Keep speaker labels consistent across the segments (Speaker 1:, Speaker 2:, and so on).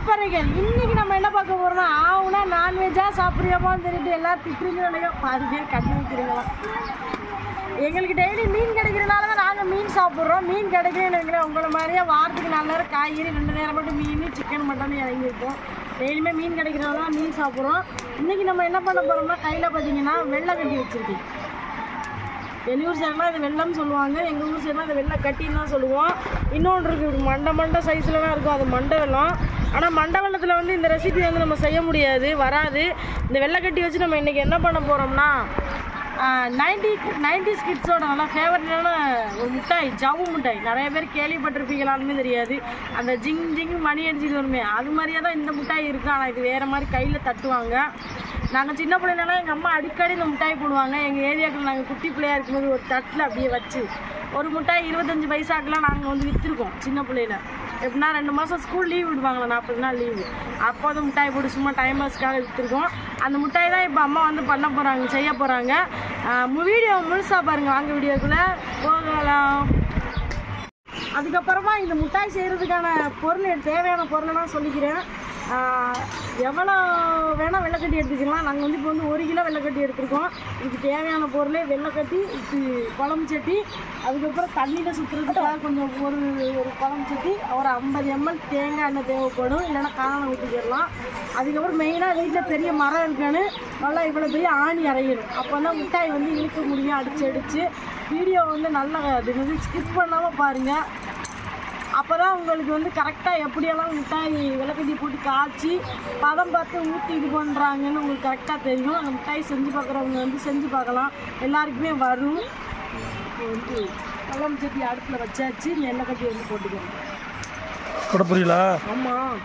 Speaker 1: பறவைகள் இன்னைக்கு நம்ம என்ன பார்க்க போறோம்னா ஆவுனா நான்வெஜ்ஜா சாப்பிட்றியாமான்னு சொல்லிட்டு எல்லாரும் திட்டுறீங்களோ இல்லையோ பாதி பேர் கண்ணு வைக்கிறீங்களாம் எங்களுக்கு டெய்லி மீன் கிடைக்கிறனால தான் நாங்கள் மீன் சாப்பிட்றோம் மீன் கிடைக்கலன்னு வைங்களேன் உங்களை மாதிரியே வாரத்துக்கு நாலு நேரம் காய்கறி ரெண்டு நேரம் மட்டும் மீன் சிக்கன் மட்டன் இறங்கியிருக்கோம் டெய்லியுமே மீன் கிடைக்கிறனால தான் மீன் சாப்பிட்றோம் இன்னைக்கு நம்ம என்ன பண்ண போகிறோம்னா கையில் பார்த்தீங்கன்னா வெள்ளை கட்டி வச்சுருக்கேன் வெளியூர் சைடுலாம் இது வெள்ளம்னு சொல்லுவாங்க எங்கள் ஊர் சைடுலாம் இது வெள்ளை கட்டின்னு தான் சொல்லுவோம் இன்னொன்று இருக்குது மண்டை மண்டை சைஸ்லலாம் இருக்கும் அது மண்டை வெள்ளம் ஆனால் மண்டை வெள்ளத்தில் வந்து இந்த ரெசிபி வந்து நம்ம செய்ய முடியாது வராது இந்த வெள்ளை கட்டி வச்சு நம்ம இன்றைக்கி என்ன பண்ண போகிறோம்னா நைன்டி நைன்டி கிட்ஸோட நல்லா ஃபேவரட்டான ஒரு மிட்டாய் ஜவ்வு மிட்டாய் நிறைய பேர் கேள்விப்பட்டிருப்பீங்களாலுமே தெரியாது அந்த ஜிங் ஜிங் மணி அடிச்சுட்டு வருமே அது மாதிரியே தான் இந்த மிட்டாய் இருக்குது ஆனால் இது வேறு மாதிரி கையில் தட்டுவாங்க நாங்கள் சின்ன பிள்ளைலாம் எங்கள் அம்மா அடிக்கடி இந்த மிட்டாய் போடுவாங்க எங்கள் ஏரியாவுக்குள்ள நாங்கள் குட்டி பிள்ளையா இருக்கும்போது ஒரு தட்டில் அப்படியே வச்சு ஒரு மிட்டாய் இருபத்தஞ்சி பைசாக்கெலாம் நாங்கள் வந்து விற்றுருக்கோம் சின்ன பிள்ளையில எப்படின்னா ரெண்டு மாதம் ஸ்கூல் லீவ் விடுவாங்களே நாற்பது நாள் லீவு அப்போ வந்து மிட்டாய் போட்டு சும்மா டைம் பாஸ்க்காக விற்றுருக்கோம் அந்த மிட்டாய் தான் இப்போ அம்மா வந்து பண்ண போகிறாங்க செய்ய போகிறாங்க வீடியோ முழுசாக பாருங்கள் வாங்க வீடியோக்குள்ளே போகலாம் அதுக்கப்புறமா இந்த மிட்டாய் செய்கிறதுக்கான பொருள் தேவையான பொருளெல்லாம் சொல்லிக்கிறேன் ஆஹ் எவ்வளோ வேணால் வெள்ளைக்கட்டி எடுத்துக்கலாம் நாங்கள் வந்து இப்போ வந்து ஒரு கிலோ வெள்ளைக்கட்டி எடுத்துருக்கோம் இதுக்கு தேவையான பொருளே வெள்ளைக்கட்டி இது குழம்பு சட்டி அதுக்கப்புறம் தண்ணியில் சுற்றுறதுக்காக கொஞ்சம் ஒரு ஒரு குழம்பு சட்டி ஒரு ஐம்பது எம்எல் தேங்காய் எண்ணெய் தேவைப்படும் இல்லைன்னா காணம் ஊற்றிக்கிடலாம் அதுக்கப்புறம் மெயினாக வீட்டில் பெரிய மரம் இருக்கான்னு நல்லா இவ்வளோ பெரிய ஆணி அரையணும் அப்போ தான் மிட்டாய் வந்து இழுக்க முடியும் அடிச்சு அடிச்சு வீடியோ வந்து நல்லா இது வந்து ஸ்கிப் பண்ணாமல் பாருங்கள் அப்போ தான் உங்களுக்கு வந்து கரெக்டாக எப்படியெல்லாம் மிட்டாய் விளக்கட்டி போட்டு காய்ச்சி பதம் பார்த்து ஊற்றி இது பண்ணுறாங்கன்னு உங்களுக்கு கரெக்டாக தெரியும் அந்த மிட்டாய் செஞ்சு பார்க்குறவங்க வந்து செஞ்சு பார்க்கலாம் எல்லாருக்குமே வரும் இப்போ வந்து குழம்பு சட்டி அடுப்பில் வச்சாச்சு இந்த எண்ணெய் கட்டி வந்து போட்டுக்கணும்
Speaker 2: போட புரியலா
Speaker 1: ஆமாம்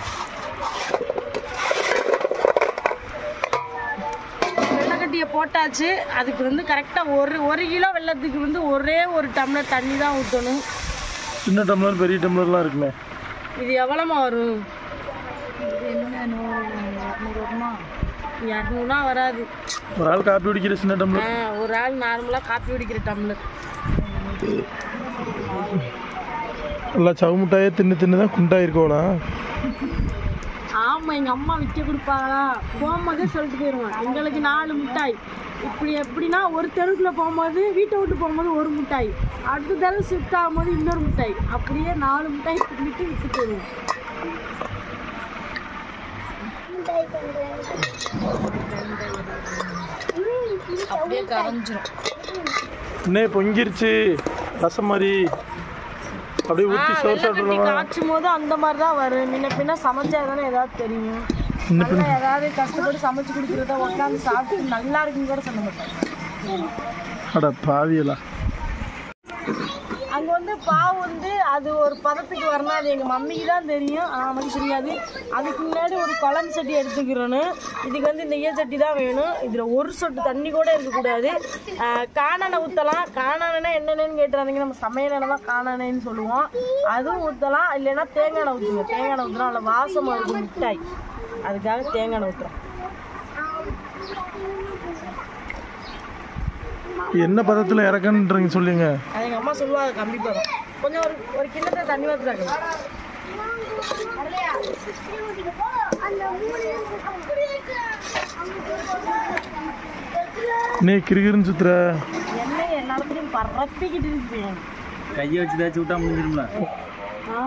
Speaker 1: வெள்ளைக்கட்டியை போட்டாச்சு அதுக்கு வந்து கரெக்டாக ஒரு ஒரு கிலோ வெள்ளத்துக்கு வந்து ஒரே ஒரு டம்ளர் தண்ணி தான் ஊற்றணும்
Speaker 2: சின்ன டம்ளர் பெரிய டம்ளர்லாம் இருக்குமே
Speaker 1: இது எவ்வளோமா வரும் இரநூறுவா வராது
Speaker 2: ஒரு ஆள் காப்பி குடிக்கிற சின்ன
Speaker 1: ஆ,
Speaker 2: டம்ளர்
Speaker 1: ஒரு ஆள் நார்மலாக காப்பி குடிக்கிற டம்ளர்
Speaker 2: நல்லா சவு மிட்டாயே தின்னு தின்னு தான் குண்டாயிருக்கோண்ணா
Speaker 1: ஆமாம் எங்கள் அம்மா விற்க கொடுப்பாங்களா போகும்போதே சொல்லிட்டு போயிடுவேன் எங்களுக்கு நாலு மிட்டாய் இப்படி எப்படின்னா ஒரு தெருவுக்குள்ள போகும்போது வீட்டை விட்டு போகும்போது ஒரு மிட்டாய் அடுத்த தெருவு ஷிஃப்ட் ஆகும்போது இன்னொரு மிட்டாய் அப்படியே நாலு மிட்டாய் தின்னுட்டு விட்டு போயிடுவோம் அப்படியே கரைஞ்சிரும்
Speaker 2: இன்னே பொங்கிருச்சு ரசம் மாதிரி அப்படியே ஊற்றி சோறு
Speaker 1: வெள்ளை கட்டி
Speaker 2: சாப்பிடலாமா
Speaker 1: காய்ச்சும் போது அந்த மாதிரி தான் வரும் முன்ன பின்ன சமைச்சா தானே ஏதாவது தெரியும் நல்லா ஏதாவது கஷ்டப்பட்டு சமைச்சு கொடுக்குறத உட்காந்து சாப்பிட்டு நல்லா இருக்குன்னு கூட சொல்ல மாட்டேன்
Speaker 2: அட பாவியலா
Speaker 1: அங்கே வந்து பாவு வந்து அது ஒரு பதத்துக்கு வரணும் அது எங்கள் மம்மிக்கு தான் தெரியும் ஆனா, நமக்கு தெரியாது அதுக்கு முன்னாடி ஒரு குழம்பு சட்டி எடுத்துக்கிறோன்னு இதுக்கு வந்து இந்த ஈய சட்டி தான் வேணும் இதில் ஒரு சொட்டு தண்ணி கூட இருக்கக்கூடாது காணெண்ணெய் ஊற்றலாம் காணெண்ணெய் என்னென்னு கேட்டுறாதீங்க நம்ம சமையல் எண்ணெய் தான் காணெண்ணெய்னு சொல்லுவோம் அதுவும் ஊற்றலாம் இல்லைன்னா தேங்காய் எண்ணெய் ஊற்றுங்க தேங்காய் எண்ணெய் ஊற்றினா அதில் வாசமாக இருக்கும் மிட்டாய் அதுக்காக தேங்காய் எண்ணெய் ஊற்றுறோம்
Speaker 2: என்ன பதத்தில் இறக்கன்றீங்க சொல்லுங்க
Speaker 1: அது எங்கள் அம்மா சொல்லுவாங்க கம்பி பதம் கொஞ்சம் ஒரு ஒரு கிண்ணத்தை தண்ணி ஊற்றுறாங்க
Speaker 2: இன்னே கிருகிருன்னு சுத்துற
Speaker 1: எண்ணெய் எல்லாத்தையும் பரப்பிக்கிட்டு இருக்கு
Speaker 3: கையை வச்சு தேய்ச்சி விட்டா முடிஞ்சிரும்ல
Speaker 1: ஆ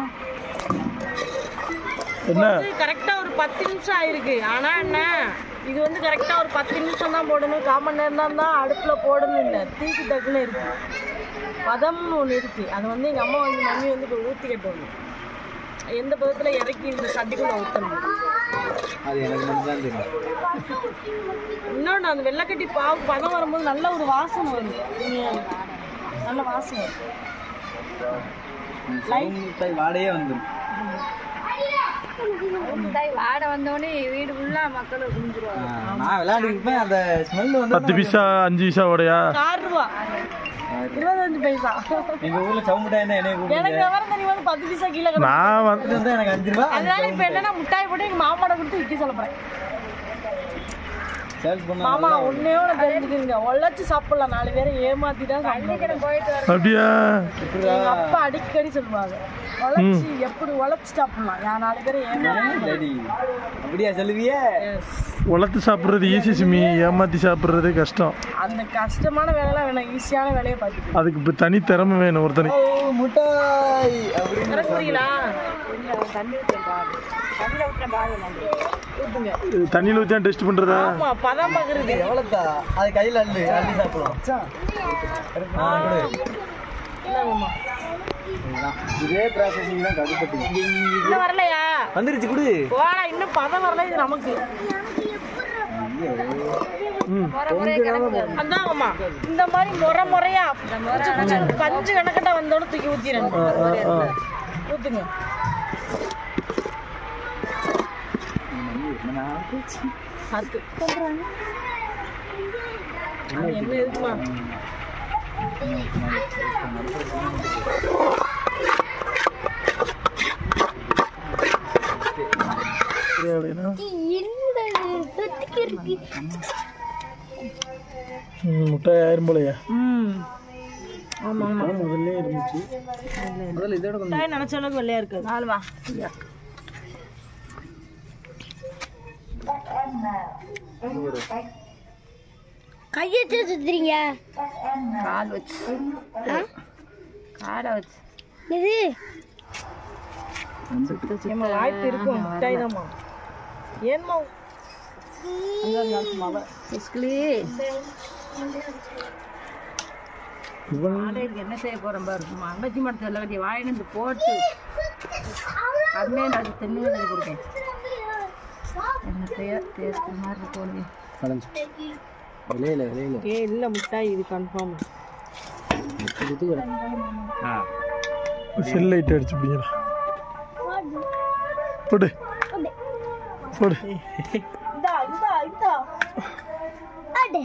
Speaker 2: என்ன
Speaker 1: கரெக்டா ஒரு பத்து நிமிஷம் ஆயிருக்கு ஆனா என்ன இது வந்து கரெக்டா ஒரு பத்து நிமிஷம் தான் போடணும் கால் மணி நேரம் தான் அடுப்புல போடணும் இல்லை தூக்கி டக்குன்னு இருக்கு பதம்னு ஒன்று இருக்கு அது வந்து எங்க அம்மா வந்து மம்மி வந்து இப்போ ஊற்றி கட்டணும் எந்த பதத்துல இறக்கி இந்த சட்டிக்குள்ள ஊற்றணும்
Speaker 3: அது எனக்கு மட்டும் தான் தெரியும்
Speaker 1: இன்னொன்று அந்த வெள்ளைக்கட்டி பாவு பதம் வரும்போது நல்ல ஒரு வாசனை வரும் உண்மையாவே. நல்ல வாசனை வரும்
Speaker 3: மிட்டாய் வாடையே வந்துடும்
Speaker 4: வாடை வந்தோடனே வீடு ஃபுல்லா மக்கள் குஞ்சிருவாங்க
Speaker 3: நான் விளையாண்டுட்டு இருப்பேன் அந்த ஸ்மெல் வந்து
Speaker 2: பத்து பைசா அஞ்சு பைசா உடையா
Speaker 1: ஆறு ரூபா இருபத்தஞ்சு பைசா
Speaker 3: எங்க ஊர்ல சவு மிட்டாய் தான் என்னைய கூப்பிட்டு
Speaker 1: எனக்கு விவரம் தெரியும் போது பத்து பைசா கீழே கிடக்கு.
Speaker 2: நான் வந்து
Speaker 3: இது வந்து எனக்கு அஞ்சு ரூபா
Speaker 1: அதனால இப்ப என்னன்னா முட்டாய் போட்டு எங்க மாமாட கொடுத்து விற்க சொல்ல போறேன்
Speaker 3: சேல்ஸ் பண்ணா
Speaker 1: மாமா ஒன்னே ஒன்று தெரிஞ்சுக்கிறீங்க உழைச்சி சாப்பிடலாம் நாலு பேரை ஏமாத்தி தான் சாப்பிடணும்
Speaker 4: போயிட்டு வர
Speaker 2: அப்படியா
Speaker 1: எங்க அப்பா அடிக்கடி சொல்லுவாங்க உழைச்சி எப்படி உழைச்சி சாப்பிடலாம் நான் நாலு பேரை ஏமாத்தி
Speaker 3: டேடி அப்படியா சொல்லுவியே
Speaker 2: உலர்த்து சாப்பிட்றது ஈஸி சிமி ஏமாற்றி சாப்பிட்றது கஷ்டம்
Speaker 1: அந்த கஷ்டமான வேலைலாம் வேணாம் ஈஸியான வேலையை பார்த்துக்கலாம்
Speaker 2: அதுக்கு இப்போ தனி திறமை வேணும் ஒருத்தனுக்கு
Speaker 3: ஓ முட்டாய் அப்படின்னு
Speaker 1: எனக்கு புரியலா தண்ணி ஊற்றேன் பாரு தண்ணியில் ஊற்றேன் பாரு ஊற்றுங்க
Speaker 2: தண்ணியில் ஊற்றி டெஸ்ட் பண்ணுறதா
Speaker 1: ஆமா பதம் பார்க்குறது
Speaker 3: எவ்வளோத்தா அது கையில் அள்ளு அள்ளி சாப்பிடலாம் ஆ கொடு
Speaker 1: இந்தாங்கம்மா
Speaker 3: இதுதான். இதே ப்ராசஸிங் தான் கடுப்பட்டி
Speaker 1: இன்னும் வரலையா
Speaker 3: வந்துருச்சு குடு
Speaker 1: போடா இன்னும் பதம் வரல இது நமக்கு அந்தாங்கம்மா இந்த மாதிரி முறை முறையா குச்சி குச்சி பஞ்சு கணக்கட்ட வந்தோன்னு தூக்கி ஊத்திடுங்க ஊத்துங்க அது அது என்ன இருக்குமா
Speaker 2: அப்படின்னா ம், முட்டாய் ஆயிரம் போலையா
Speaker 1: ம் ஆமா ஆமா
Speaker 2: முதல்ல இருந்துச்சு
Speaker 3: முதல்ல இதோட கொஞ்சம்
Speaker 1: மிட்டாய் நினைச்ச அளவுக்கு வெள்ளையா இருக்கு நாலுமா
Speaker 5: கையை சுத்துறீங்க
Speaker 4: கால் வச்சு காலை வச்சு
Speaker 5: இது
Speaker 1: ஏமா வாய்ப்பு இருக்கும் மிட்டாய் தான்மா ஏன்மா
Speaker 4: இஸ்கிலி ஆடைக்கு என்ன செய்ய போறோம் பாரு அங்கச்சி மரத்தை எல்லாம் கட்டி வாயினு போட்டு அப்படியே நான் தென்னு வந்து கொடுப்பேன் என்ன செய்ய டேஸ்ட் மாதிரி இருக்கும்
Speaker 3: விலையில விலையில
Speaker 1: ஏ இல்ல மிட்டாய் இது கன்ஃபார்ம்
Speaker 2: செல் லைட் அடிச்சு பிடிங்கடா போடு போடு
Speaker 1: இந்தா இந்தா இந்தா
Speaker 5: அடே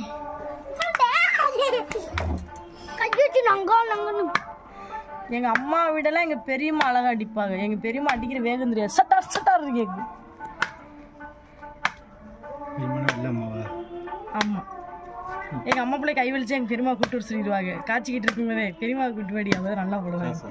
Speaker 5: கையை வச்சு நங்க நங்கன்னு
Speaker 1: எங்க அம்மா வீடெல்லாம் எங்க பெரியம்மா அழகா அடிப்பாங்க எங்க பெரியம்மா அடிக்கிற வேகம் தெரியாது சட்டார் சட்டார் கேக்கு ஆமா எங்க அம்மா பிள்ளை கை வலிச்சு எங்க பெரியம்மா கூட்டு வர சொல்லிடுவாங்க காய்ச்சிக்கிட்டு இருக்கும்போதே பெரியம்மா கூட்டு வாடி அவங்க நல்லா போடுவாங்க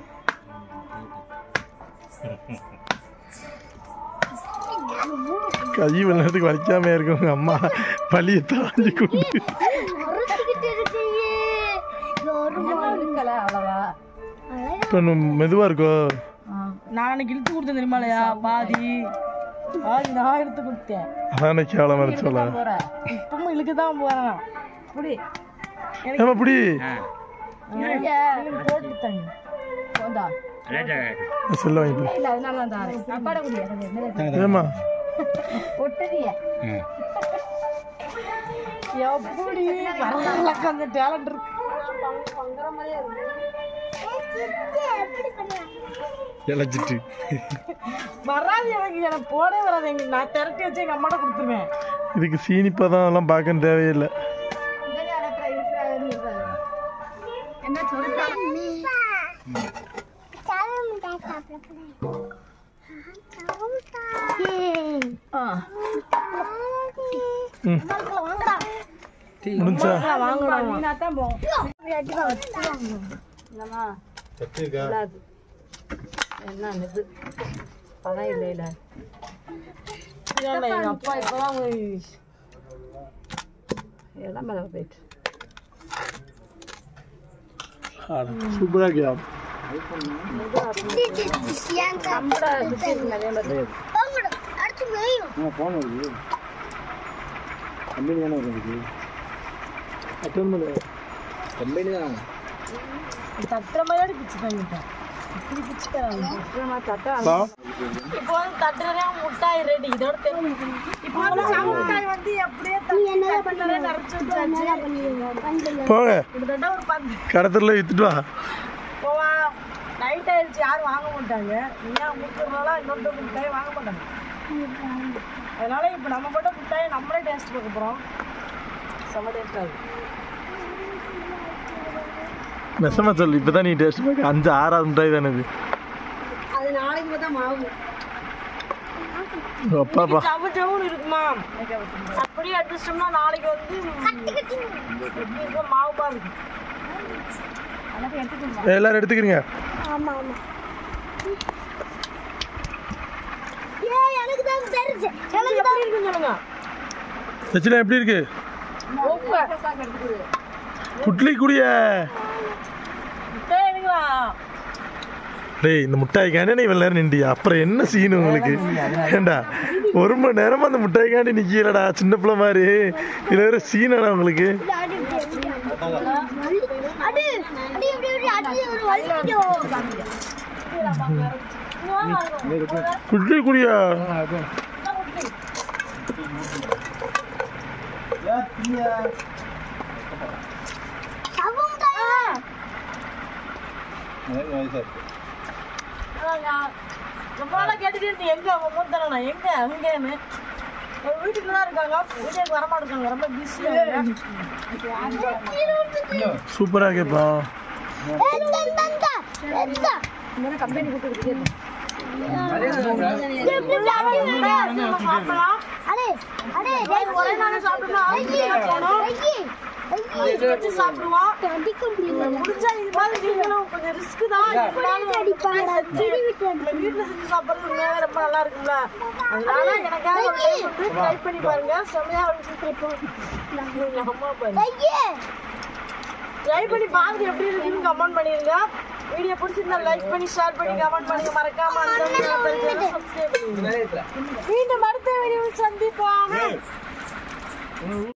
Speaker 2: கை விளையாட்டுக்கு வலிக்காம இருக்கும் உங்க அம்மா வலியை தாண்டி கொண்டு
Speaker 5: உரசிக்கிட்டு இருக்கீங்க
Speaker 4: இருக்கல அவ்வளவா
Speaker 2: இப்போ மெதுவாக இருக்கோ
Speaker 1: நான் அன்னைக்கு இழுத்து கொடுத்தேன் தெரியுமாலையா பாதி பாதி நான் எடுத்து கொடுத்தேன்
Speaker 2: அதானே கேவலமாக இருந்துச்சோல
Speaker 4: போறேன்
Speaker 1: இப்பவும் இழுக்க தான் போறேன்
Speaker 4: அப்படி
Speaker 2: ஏமா அப்படி
Speaker 1: எனக்கு போட்டு தாங்க
Speaker 4: போந்தா
Speaker 2: செல்ல வாங்கி போடு.
Speaker 4: இல்ல அதனால தான் தாரேன் சாப்பாடு குடியா
Speaker 2: ஏமா
Speaker 4: ஒட்டுறிய
Speaker 1: எப்படி பரவாயில்ல அந்த டேலண்ட் இருக்கு
Speaker 2: இழைச்சிட்டு
Speaker 1: வராது எனக்கு எனக்கு போடவே வராது எங்க நான் திரட்டி வச்சு எங்க அம்மாட்ட கொடுத்துருவேன்
Speaker 2: இதுக்கு சீனிப்பதம் எல்லாம் பார்க்க தேவையில்லை
Speaker 4: என்ன சொல்றா
Speaker 2: ம் முடிஞ்சா
Speaker 1: வாங்கணும்
Speaker 4: நீனா தான் போகும் என்னம்மா இல்லாது என்ன இது பதம் இல்லை இல்லை
Speaker 1: இல்ல, எங்க அப்பா இப்பதான்
Speaker 4: எல்லாம் மேலே போயிட்டு
Speaker 2: சூப்பராக இருக்கியா
Speaker 4: கம்பட சுற்றி அதே மாதிரி
Speaker 5: அடுத்து மேயும்
Speaker 3: ஆ ஃபோன் வருது கம்பெனி தானே வருது
Speaker 2: அட்டன் பண்ணு
Speaker 3: கம்பெனி தான்
Speaker 1: தட்டுற மாதிரி பிச்சு பண்ணிட்டேன் இப்படி பிச்சு தராங்க
Speaker 4: அப்புறமா தட்டா
Speaker 2: வா.
Speaker 1: இப்போ வந்து தட்டுறதே முட்டாய் ரெடி இதோட தெரியும் இப்போ வந்து சாமி முட்டாய் வந்து அப்படியே தட்டுறதே நிறைச்சு வச்சாச்சு
Speaker 2: போங்க
Speaker 1: கிட்டத்தட்ட ஒரு பத்து
Speaker 2: கடத்தல வித்துட்டு வா
Speaker 1: போவா நைட் ஆயிடுச்சு யாரும் வாங்க மாட்டாங்க நீயா முட்டுறதுனால இன்னொரு முட்டாய் வாங்க மாட்டாங்க அதனால இப்போ நம்ம மட்டும் முட்டாயை நம்மளே டேஸ்ட் பார்க்க போகிறோம் செம்ம டேஸ்ட் ஆகுது
Speaker 2: நெசமா சொல்லு இப்பதான் நீ டேஸ்ட் பார்க்க அஞ்சு ஆறாவது மிட்டாய் தானே இது
Speaker 4: அது நாளைக்கு பார்த்தா மாவு
Speaker 2: அப்பாப்பா
Speaker 1: ஜவு ஜவுன்னு இருக்குமா அப்படியே அடிச்சிட்டோம்னா நாளைக்கு வந்து எப்படி இருக்கும் மாவு பாரு
Speaker 2: எல்லாரும் எடுத்துக்கிறீங்க
Speaker 5: ஆமா ஆமா ஏ எனக்கு தான் தெரிஞ்சு எனக்கு தான்
Speaker 1: எப்படி இருக்குன்னு சொல்லுங்க
Speaker 2: சச்சினா எப்படி இருக்கு
Speaker 1: உப்பு
Speaker 2: புட்லி குடிய
Speaker 1: சரிங்களா
Speaker 2: டேய் இந்த முட்டாய்க்காண்டி நீ இவ்வளவு நேரம் நின்றியா அப்புறம் என்ன சீன் உங்களுக்கு ஏண்டா ஒரு மணி நேரமா அந்த முட்டாய்க்காண்டி நிக்கலடா சின்ன பிள்ளை மாதிரி இதுல வேற சீனாடா உங்களுக்கு
Speaker 5: அடி அடி அடி அடி அடி ஒரு வலிக்கோ
Speaker 2: புட்லி குடியா
Speaker 5: சவும் கையா
Speaker 1: ரொம்ப நாளா கேட்டுட்டு இருந்தீங்க எங்க அவன் மூத்தனா எங்க எங்கன்னு ஒரு வீட்டுக்கு தான் இருக்காங்க வீட்டுக்கு வர மாட்டாங்க ரொம்ப பிஸியா
Speaker 2: சூப்பரா கேப்பா
Speaker 5: எந்த எந்த எந்த
Speaker 1: சாப்பிடலாம்
Speaker 5: அடே அடே
Speaker 1: ஒரே நாளே சாப்பிட்டோம்னா ஆஸ்பத்திரிக்கு போகணும் வச்சு வச்சு சாப்பிடுவோம்
Speaker 5: அடிக்க முடியல
Speaker 1: முடிஞ்சா இது மாதிரி நீங்களும் கொஞ்சம் ரிஸ்க் தான் இருந்தாலும்
Speaker 5: அடிப்பாங்கடா திடி விட்டு
Speaker 1: நம்ம வீட்டுல செஞ்சு சாப்பிடுறது உண்மையாவே ரொம்ப நல்லா இருக்குல்ல அதனால எனக்காக ஒரு டைம் வந்து ட்ரை பண்ணி பாருங்க செம்மையா இருக்கும் அம்மா பாருங்க
Speaker 5: ஐயே
Speaker 1: ட்ரை பண்ணி பார்த்து எப்படி இருக்குன்னு கமெண்ட் பண்ணிருங்க வீடியோ பிடிச்சிருந்தா லைக் பண்ணி ஷேர் பண்ணி கமெண்ட் பண்ணுங்க மறக்காம அந்த சப்ஸ்கிரைப் பண்ணுங்க மீண்டும் அடுத்த வீடியோவில் சந்திப்போம்